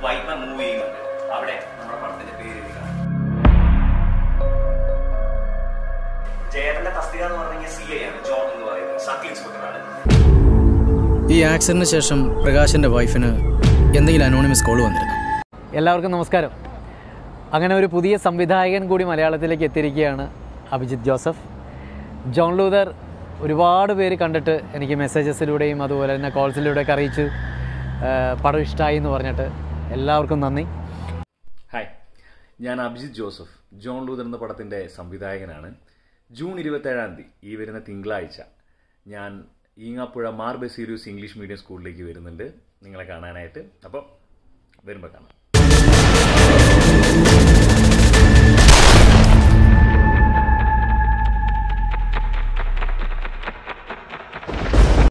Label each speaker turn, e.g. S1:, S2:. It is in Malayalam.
S1: വൈപ്പ മൂവ് ചെയ്യുന്നുണ്ട് അവിടെ നമ്മുടെ പടത്തിന്റെ പേര് എഴുതി കാണും ജയന്റെ തസ്തിക എന്ന് പറഞ്ഞു കഴിഞ്ഞാൽ സി ഐ ആണ് ജോൺ എന്ന് പറയുന്നത് സർക്കിൾ ഇൻസ്പെക്ടറാണ്
S2: ഈ ആക്സിഡന്റിന് ശേഷം പ്രകാശിന്റെ വൈഫിന് എന്തെങ്കിലും അനോണിമസ് കോൾ വന്നിരുന്നു
S3: എല്ലാവർക്കും നമസ്കാരം അങ്ങനെ ഒരു പുതിയ സംവിധായകൻ കൂടി മലയാളത്തിലേക്ക് എത്തിയിരിക്കുകയാണ് അഭിജിത്ത് ജോസഫ് ജോൺ ലൂതർ ഒരുപാട് പേര് കണ്ടിട്ട് എനിക്ക് മെസ്സേജസിലൂടെയും അതുപോലെ തന്നെ കോൾസിലൂടെയൊക്കെ അറിയിച്ചു ആ, പടം ഇഷ്ടമായി എന്ന് പറഞ്ഞിട്ട് എല്ലാവർക്കും നന്ദി
S4: ഹായ് ഞാൻ അഭിജിത്ത് ജോസഫ് ജോൺ ലൂതർ എന്ന പടത്തിന്റെ സംവിധായകനാണ് ജൂൺ ഇരുപത്തേഴാം തീയതി ഈ വരുന്ന തിങ്കളാഴ്ച ഞാൻ ഈങ്ങാപ്പുഴ മാർ ബസീരിയൂസ് ഇംഗ്ലീഷ് മീഡിയം സ്കൂളിലേക്ക് വരുന്നുണ്ട് നിങ്ങളെ കാണാനായിട്ട് അപ്പോൾ വരുമ്പോൾ കാണാം